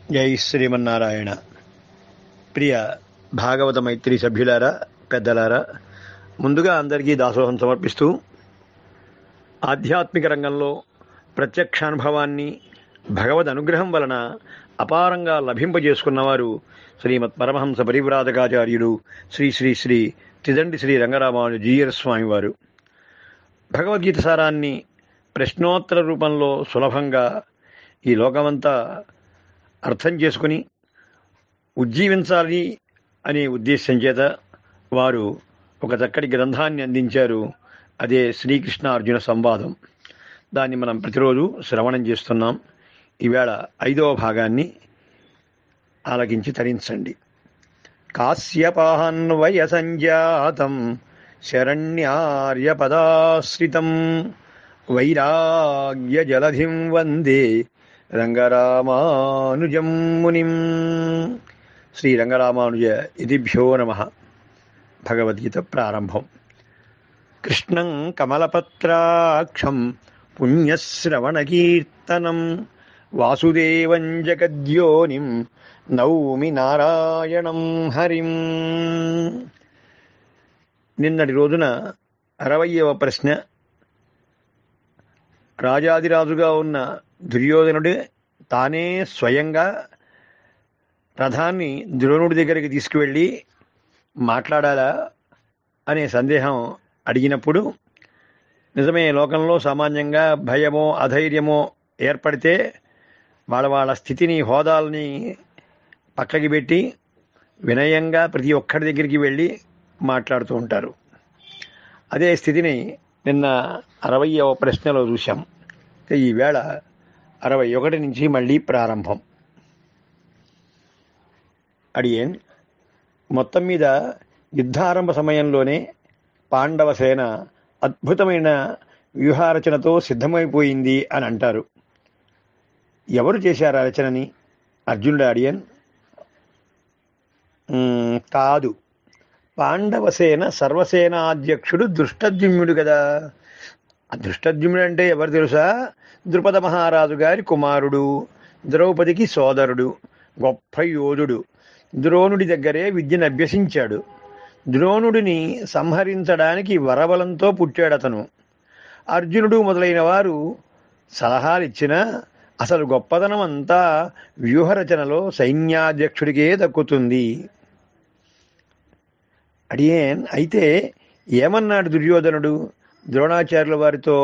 జై శ్రీమన్నారాయణ ప్రియ భాగవత మైత్రి సభ్యులారా పెద్దలారా ముందుగా అందరికీ దాసోహం సమర్పిస్తూ ఆధ్యాత్మిక రంగంలో ప్రత్యక్షానుభవాన్ని భగవద్ అనుగ్రహం వలన అపారంగా లభింపజేసుకున్నవారు శ్రీమత్ పరమహంస పరివ్రాజకాచార్యులు శ్రీ శ్రీ శ్రీ తిదండి శ్రీ రంగరామాను జీయర్ స్వామి వారు భగవద్గీత సారాన్ని ప్రశ్నోత్తర రూపంలో సులభంగా ఈ లోకమంతా అర్థం చేసుకుని ఉజ్జీవించాలి అనే ఉద్దేశం చేత వారు ఒక చక్కటి గ్రంథాన్ని అందించారు అదే శ్రీకృష్ణ అర్జున సంవాదం దాన్ని మనం ప్రతిరోజు శ్రవణం చేస్తున్నాం ఈవేళ ఐదవ భాగాన్ని ఆలకించి తరించండి కాశ్యపాన్వయ సంజాతం శరణ్యార్యపదాశ్రితం వైరాగ్య జలధిం వందే రంగరామానుజం మునిం శ్రీ రంగరామానుజ ఇదిభ్యో నమ భగవద్గీత ప్రారంభం కృష్ణం కమలపత్రాక్షం పుణ్యశ్రవణకీర్తనం వాసుదేవం జగద్యోనిం నౌమి నారాయణం హరిం నిన్నటి రోజున అరవయవ ప్రశ్న రాజాదిరాజుగా ఉన్న దుర్యోధనుడే తానే స్వయంగా రథాన్ని ద్రోణుడి దగ్గరికి తీసుకువెళ్ళి మాట్లాడాలా అనే సందేహం అడిగినప్పుడు నిజమే లోకంలో సామాన్యంగా భయమో అధైర్యమో ఏర్పడితే వాళ్ళ వాళ్ళ స్థితిని హోదాలని పక్కకి పెట్టి వినయంగా ప్రతి ఒక్కడి దగ్గరికి వెళ్ళి మాట్లాడుతూ ఉంటారు అదే స్థితిని నిన్న అరవయవ ప్రశ్నలో చూశాం ఈవేళ అరవై ఒకటి నుంచి మళ్ళీ ప్రారంభం అడియేన్ మొత్తం మీద యుద్ధారంభ సమయంలోనే పాండవ సేన అద్భుతమైన వ్యూహారచనతో సిద్ధమైపోయింది అని అంటారు ఎవరు చేశారు ఆ రచనని అర్జునుడు అడియన్ "మ్మ్, కాదు పాండవ సేన సర్వసేనాధ్యక్షుడు దృష్టద్యుమ్నుడు కదా ఆ దృష్టద్యుమ్నుడు అంటే ఎవరు తెలుసా ద్రుపద మహారాజు గారి కుమారుడు ద్రౌపదికి సోదరుడు గొప్ప యోధుడు ద్రోణుడి దగ్గరే విద్యను అభ్యసించాడు ద్రోణుడిని సంహరించడానికి వరబలంతో పుట్టాడతను అర్జునుడు మొదలైన వారు సలహాలు ఇచ్చినా అసలు గొప్పదనం అంతా వ్యూహరచనలో సైన్యాధ్యక్షుడికే దక్కుతుంది అడియేన్ అయితే ఏమన్నాడు దుర్యోధనుడు ద్రోణాచార్యుల వారితో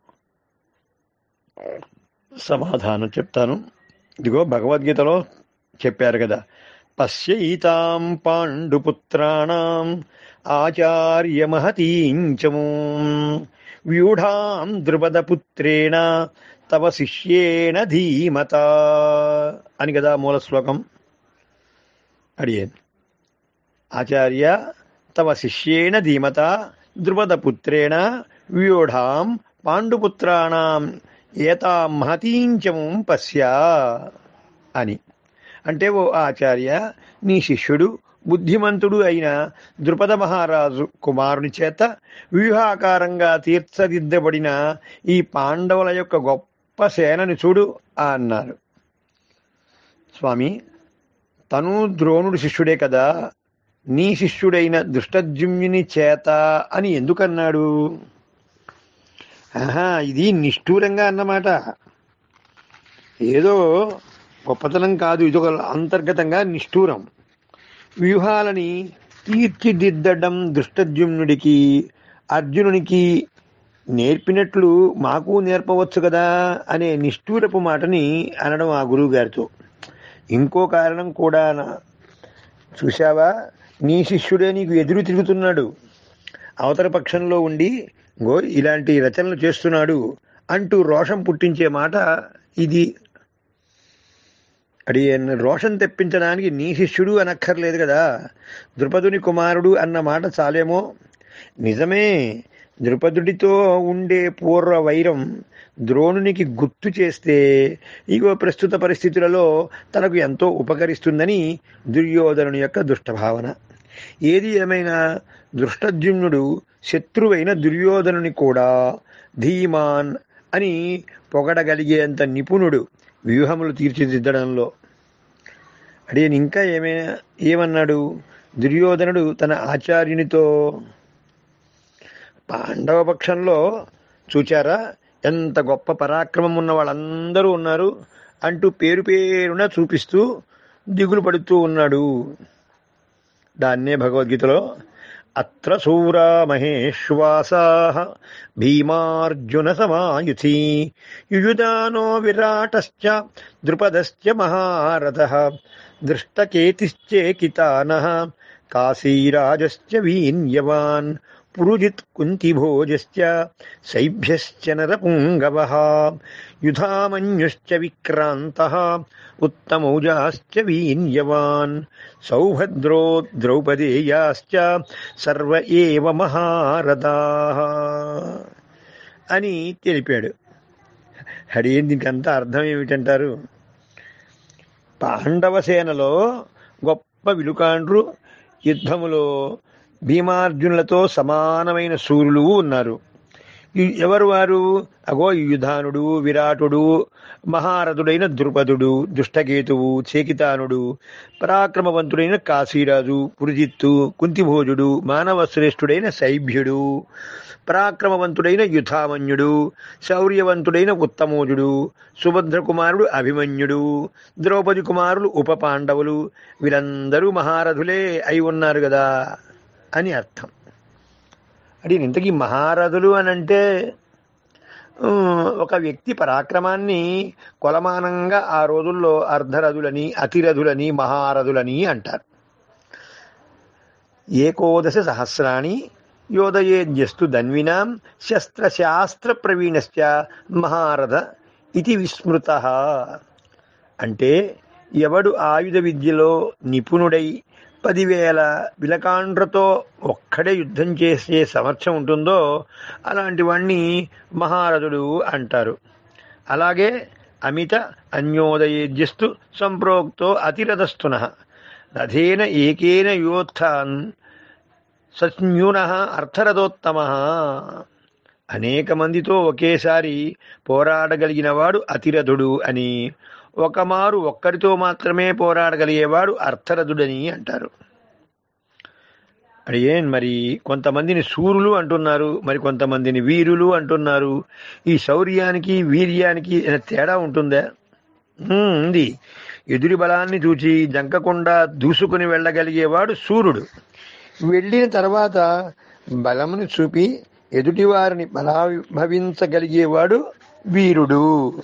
సమాధానం చెప్తాను ఇదిగో భగవద్గీతలో చెప్పారు కదా పశ్యైతాం పాండుపుత్రాణం ఆచార్యమహతీంచము వ్యూఢాం ద్రుపదపుత్రేణ తవ శిష్యేణ ధీమత అని కదా మూల శ్లోకం అడిగేన్ ఆచార్య తవ శిష్యేణ ధీమత ద్రుపదపుత్రేణ వ్యూఢాం పాండుపుత్రాణం ఏతాం మహతీంచము పశ్య అని అంటే ఓ ఆచార్య నీ శిష్యుడు బుద్ధిమంతుడు అయిన ద్రుపద మహారాజు కుమారుని చేత వ్యూహాకారంగా తీర్చదిద్దబడిన ఈ పాండవుల యొక్క గొప్ప సేనని చూడు అన్నారు స్వామి తను ద్రోణుడు శిష్యుడే కదా నీ శిష్యుడైన దుష్టద్యుమ్యుని చేత అని ఎందుకన్నాడు ఆహా ఇది నిష్ఠూరంగా అన్నమాట ఏదో గొప్పతనం కాదు ఇది ఒక అంతర్గతంగా నిష్ఠూరం వ్యూహాలని తీర్చిదిద్దడం దుష్టద్యుమ్నుడికి అర్జునునికి నేర్పినట్లు మాకు నేర్పవచ్చు కదా అనే నిష్ఠూరపు మాటని అనడం ఆ గురువు గారితో ఇంకో కారణం కూడా చూశావా నీ శిష్యుడే నీకు ఎదురు తిరుగుతున్నాడు అవతల పక్షంలో ఉండి గో ఇలాంటి రచనలు చేస్తున్నాడు అంటూ రోషం పుట్టించే మాట ఇది అడి రోషం తెప్పించడానికి నీ శిష్యుడు అనక్కర్లేదు కదా ద్రుపదుని కుమారుడు అన్న మాట చాలేమో నిజమే ద్రుపదుడితో ఉండే పూర్వ వైరం ద్రోణునికి గుర్తు చేస్తే ఇగో ప్రస్తుత పరిస్థితులలో తనకు ఎంతో ఉపకరిస్తుందని దుర్యోధనుని యొక్క దుష్టభావన ఏది ఏమైనా దృష్టద్యుమ్నుడు శత్రువైన దుర్యోధనుని కూడా ధీమాన్ అని పొగడగలిగేంత నిపుణుడు వ్యూహములు తీర్చిదిద్దడంలో అడిగిన ఇంకా ఏమైనా ఏమన్నాడు దుర్యోధనుడు తన ఆచార్యునితో పాండవ పక్షంలో చూచారా ఎంత గొప్ప పరాక్రమం ఉన్న వాళ్ళందరూ ఉన్నారు అంటూ పేరు పేరున చూపిస్తూ దిగులు పడుతూ ఉన్నాడు దాన్నే భగవద్గీతలో అత్ర శూరా మహేశ్వాసా భీమార్జున సమాయుధి యుయుధానో విరాటశ్చ ద్రుపదశ్చ మహారథ దృష్టకేతిశ్చేకితాన కాశీరాజశ్చ వీన్యవాన్ పురుజిత్ కుంతిభోజశ్చ శైభ్యశ్చ నరపుంగవః యుధామన్యుశ్చ విక్రాంతः ఉత్తమౌజాశ్చ వీన్యవాన్ సౌభద్రో ద్రౌపదేయాశ్చ సర్వ ఏవ మహారథాః అని తెలిపాడు అడిగిన దీనికంతా అర్థం ఏమిటంటారు పాండవ సేనలో గొప్ప విలుకాండ్రు యుద్ధములో భీమార్జునులతో సమానమైన సూర్యులు ఉన్నారు ఈ- ఎవరు వారు అగో యుధానుడు విరాటుడు మహారథుడైన ద్రుపదుడు దుష్టకేతువు చేకితానుడు పరాక్రమవంతుడైన కాశీరాజు పురుజిత్తు కుంతిభోజుడు మానవ శ్రేష్ఠుడైన శైభ్యుడు పరాక్రమవంతుడైన యుధామన్యుడు శౌర్యవంతుడైన ఉత్తమోజుడు సుభద్ర కుమారుడు అభిమన్యుడు ద్రౌపది కుమారులు ఉప పాండవులు వీరందరూ మహారథులే అయి ఉన్నారు కదా అని అర్థం అంటే ఇంతకీ మహారథులు అని అంటే ఉమ్, ఒక వ్యక్తి పరాక్రమాన్ని కొలమానంగా ఆ రోజుల్లో అర్ధరథులని అతిరథులని మహారథులని అంటారు ఏకోదశ సహస్రాణి యోదయేద్యస్తు ధన్వినాం శస్త్రశాస్త్ర ప్రవీణశ్చ మహారథ ఇది విస్మృత అంటే ఎవడు ఆయుధ విద్యలో నిపుణుడై పదివేల విలకాండ్రతో ఒక్కడే యుద్ధం చేసే సమర్థ్యం ఉంటుందో అలాంటి వాణ్ణి మహారథుడు అంటారు అలాగే అమిత అన్యోదయేద్యస్తు సంప్రోక్తో అతిరథస్థున రథేన ఏకేన యోత్థాన్ సన్యూన అర్థరథోత్తమ అనేక మందితో ఒకేసారి పోరాడగలిగిన వాడు అతిరథుడు అని ఒకమారు ఒక్కరితో మాత్రమే పోరాడగలిగేవాడు అర్థరథుడని అంటారు అది ఏం మరి కొంతమందిని సూరులు అంటున్నారు మరి కొంతమందిని వీరులు అంటున్నారు ఈ శౌర్యానికి వీర్యానికి ఏమైనా తేడా ఉంటుందా ఉమ్, ఉంది ఎదురి బలాన్ని చూచి జంకకుండా దూసుకుని వెళ్ళగలిగేవాడు సూర్యుడు వెళ్ళిన తర్వాత బలమును చూపి ఎదుటివారిని బలాభవించగలిగేవాడు వీరుడు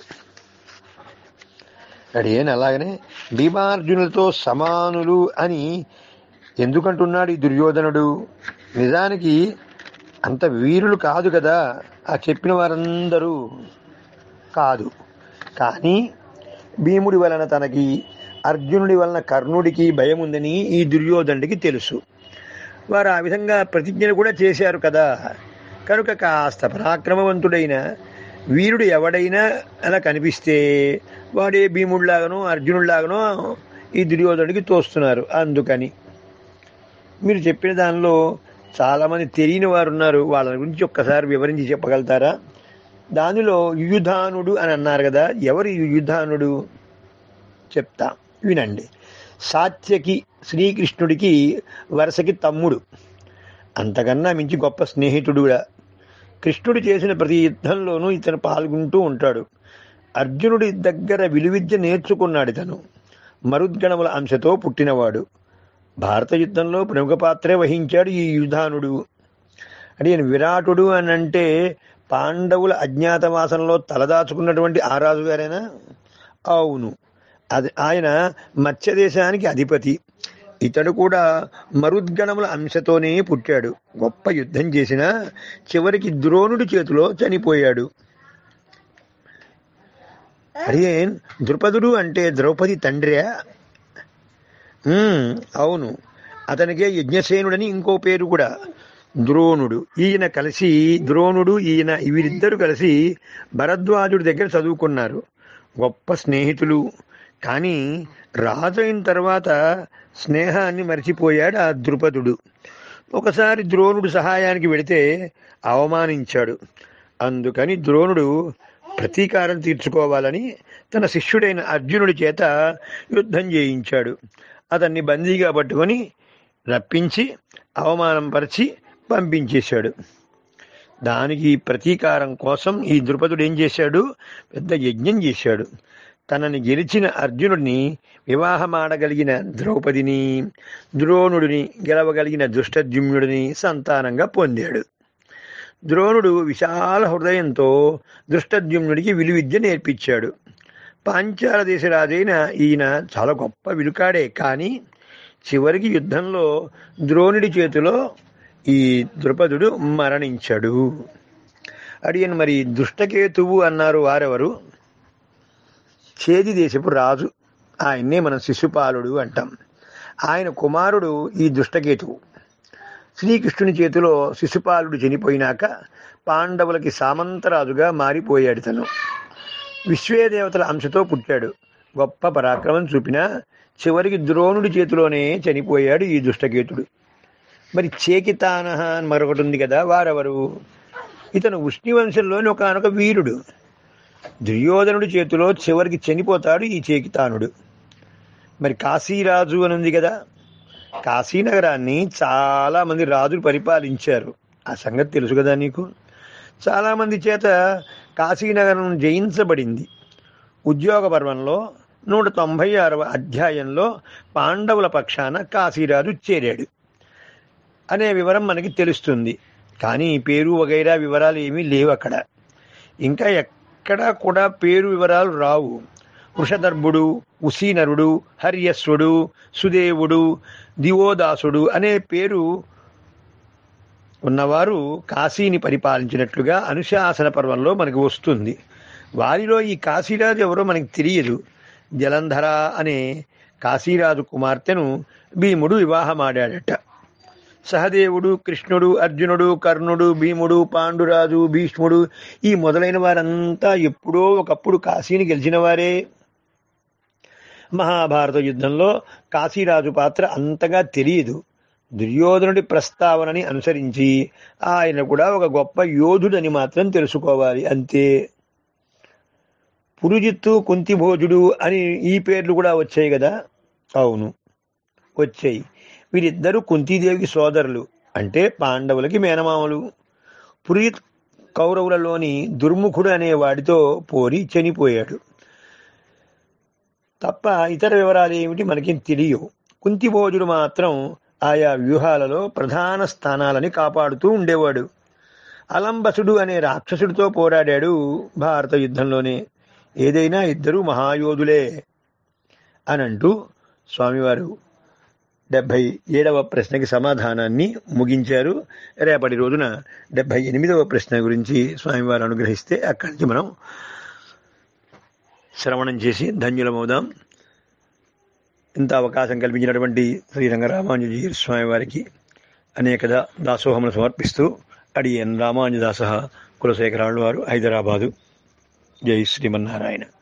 అడిగేన్ అలాగనే భీమార్జునులతో సమానులు అని ఎందుకంటున్నాడు ఈ దుర్యోధనుడు నిజానికి అంత వీరులు కాదు కదా ఆ చెప్పిన వారందరూ కాదు కానీ భీముడి వలన తనకి అర్జునుడి వలన కర్ణుడికి భయం ఉందని ఈ దుర్యోధనుడికి తెలుసు వారు ఆ విధంగా ప్రతిజ్ఞలు కూడా చేశారు కదా కనుక కాస్త పరాక్రమవంతుడైన వీరుడు ఎవడైనా అలా కనిపిస్తే వాడే భీముడిలాగానో అర్జునుడిలాగానో ఈ దుర్యోధనుడికి తోస్తున్నారు అందుకని మీరు చెప్పిన దానిలో చాలామంది తెలియని వారు ఉన్నారు వాళ్ళ గురించి ఒక్కసారి వివరించి చెప్పగలుగుతారా దానిలో యుయుధానుడు అని అన్నారు కదా ఎవరు యుయుధానుడు చెప్తా వినండి సాత్యకి శ్రీకృష్ణుడికి వరుసకి తమ్ముడు అంతకన్నా మించి గొప్ప స్నేహితుడు కూడా కృష్ణుడు చేసిన ప్రతి యుద్ధంలోనూ ఇతను పాల్గొంటూ ఉంటాడు అర్జునుడి దగ్గర విలువిద్య నేర్చుకున్నాడు ఇతను మరుద్గణముల అంశతో పుట్టినవాడు భారత యుద్ధంలో ప్రముఖ పాత్రే వహించాడు ఈ యుధానుడు అంటే ఈయన విరాటుడు అని అంటే పాండవుల అజ్ఞాతవాసంలో తలదాచుకున్నటువంటి ఆ రాజు గారేనా అవును అది ఆయన మత్స్యదేశానికి అధిపతి ఇతడు కూడా మరుద్గణముల అంశతోనే పుట్టాడు గొప్ప యుద్ధం చేసిన చివరికి ద్రోణుడి చేతిలో చనిపోయాడు అరే ద్రుపదుడు అంటే ద్రౌపది తండ్రియా ఉమ్, అవును అతనికే యజ్ఞసేనుడని ఇంకో పేరు కూడా ద్రోణుడు ఈయన కలిసి ద్రోణుడు ఈయన వీరిద్దరు కలిసి భరద్వాజుడి దగ్గర చదువుకున్నారు గొప్ప స్నేహితులు కానీ రాజు అయిన తర్వాత స్నేహాన్ని మర్చిపోయాడు ఆ ద్రుపదుడు ఒకసారి ద్రోణుడు సహాయానికి వెళితే అవమానించాడు అందుకని ద్రోణుడు ప్రతీకారం తీర్చుకోవాలని తన శిష్యుడైన అర్జునుడి చేత యుద్ధం చేయించాడు అతన్ని బందీగా పట్టుకొని రప్పించి అవమానం పరిచి పంపించేశాడు దానికి ప్రతీకారం కోసం ఈ ద్రుపదుడు ఏం చేశాడు పెద్ద యజ్ఞం చేశాడు తనని గెలిచిన అర్జునుడిని వివాహమాడగలిగిన ద్రౌపదిని ద్రోణుడిని గెలవగలిగిన దుష్టద్యుమ్నుడిని సంతానంగా పొందాడు ద్రోణుడు విశాల హృదయంతో దృష్టద్యుమ్నుడికి విలువిద్య నేర్పించాడు పాంచాల దేశ రాజైన ఈయన చాలా గొప్ప విలుకాడే కానీ చివరికి యుద్ధంలో ద్రోణుడి చేతిలో ఈ ద్రుపదుడు మరణించాడు అడిగిన మరి దుష్టకేతువు అన్నారు వారెవరు చేది దేశపు రాజు ఆయన్నే మనం శిశుపాలుడు అంటాం ఆయన కుమారుడు ఈ దుష్టకేతువు శ్రీకృష్ణుని చేతిలో శిశుపాలుడు చనిపోయినాక పాండవులకి సామంతరాజుగా మారిపోయాడు తను విశ్వేదేవతల అంశతో పుట్టాడు గొప్ప పరాక్రమం చూపినా చివరికి ద్రోణుడి చేతిలోనే చనిపోయాడు ఈ దుష్టకేతుడు మరి చేకితానహ అని మరొకటి ఉంది కదా వారెవరు ఇతను ఉష్ణివంశంలోని ఒకనొక వీరుడు దుర్యోధనుడి చేతిలో చివరికి చనిపోతాడు ఈ చేకితానుడు మరి కాశీరాజు అని ఉంది కదా కాశీనగరాన్ని చాలా మంది రాజులు పరిపాలించారు ఆ సంగతి తెలుసు కదా నీకు చాలామంది చేత కాశీనగరం జయించబడింది ఉద్యోగ పర్వంలో నూట తొంభై ఆరవ అధ్యాయంలో పాండవుల పక్షాన కాశీరాజు చేరాడు అనే వివరం మనకి తెలుస్తుంది కానీ పేరు వగైరా వివరాలు ఏమీ లేవు అక్కడ ఇంకా ఎక్కడా కూడా పేరు వివరాలు రావు వృషదర్భుడు ఉసీనరుడు హర్యస్వుడు సుదేవుడు దివోదాసుడు అనే పేరు ఉన్నవారు కాశీని పరిపాలించినట్లుగా అనుశాసన పర్వంలో మనకు వస్తుంది వారిలో ఈ కాశీరాజు ఎవరో మనకి తెలియదు జలంధర అనే కాశీరాజు కుమార్తెను భీముడు వివాహమాడాడట సహదేవుడు కృష్ణుడు అర్జునుడు కర్ణుడు భీముడు పాండురాజు భీష్ముడు ఈ మొదలైన వారంతా ఎప్పుడో ఒకప్పుడు కాశీని గెలిచిన వారే మహాభారత యుద్ధంలో కాశీరాజు పాత్ర అంతగా తెలియదు దుర్యోధనుడి ప్రస్తావనని అనుసరించి ఆయన కూడా ఒక గొప్ప యోధుడని మాత్రం తెలుసుకోవాలి అంతే పురుజిత్తు కుంతిభోజుడు అని ఈ పేర్లు కూడా వచ్చాయి కదా అవును వచ్చాయి వీరిద్దరూ కుంతీదేవికి సోదరులు అంటే పాండవులకి మేనమామలు పురిజిత్ కౌరవులలోని దుర్ముఖుడు అనే వాడితో పోరి చనిపోయాడు తప్ప ఇతర వివరాలు ఏమిటి మనకేం తెలియవు కుంతిభోజుడు మాత్రం ఆయా వ్యూహాలలో ప్రధాన స్థానాలని కాపాడుతూ ఉండేవాడు అలంబసుడు అనే రాక్షసుడితో పోరాడాడు భారత యుద్ధంలోనే ఏదైనా ఇద్దరు మహాయోధులే అని అంటూ స్వామివారు డెబ్భై ఏడవ ప్రశ్నకి సమాధానాన్ని ముగించారు రేపటి రోజున డెబ్భై ఎనిమిదవ ప్రశ్న గురించి స్వామివారు అనుగ్రహిస్తే అక్కడి నుంచి మనం శ్రవణం చేసి ధన్యులమవుదాం ఇంత అవకాశం కల్పించినటువంటి శ్రీరంగ రామానుజీ స్వామి వారికి అనేక దా- దాసోహములు సమర్పిస్తూ అడియన్ రామానుజదాస కులశేఖరాళ్ళు వారు హైదరాబాదు జై శ్రీమన్నారాయణ